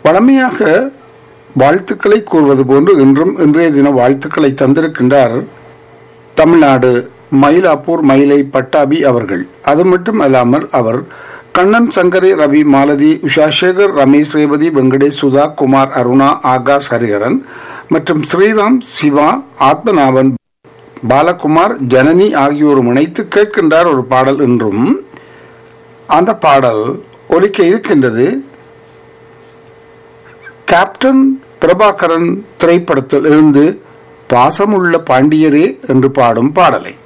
வழமையாக வாழ்த்துக்களை கூறுவது போன்று இன்றும் இன்றைய தின வாழ்த்துக்களை தந்திருக்கின்றார் தமிழ்நாடு மயிலாப்பூர் மயிலை பட்டாபி அவர்கள் அது மட்டும் அல்லாமல் அவர் கண்ணன் சங்கரி ரவி மாலதி உஷா சேகர் ரமேஷ் ரேவதி வெங்கடேஷ் சுதா குமார் அருணா ஆகாஷ் ஹரிஹரன் மற்றும் ஸ்ரீராம் சிவா ஆத்மநாபன் பாலகுமார் ஜனனி ஆகியோரும் இணைத்து கேட்கின்றார் ஒரு பாடல் என்றும் அந்த பாடல் ஒலிக்க இருக்கின்றது கேப்டன் பிரபாகரன் திரைப்படத்தில் இருந்து பாசமுள்ள பாண்டியரே என்று பாடும் பாடலை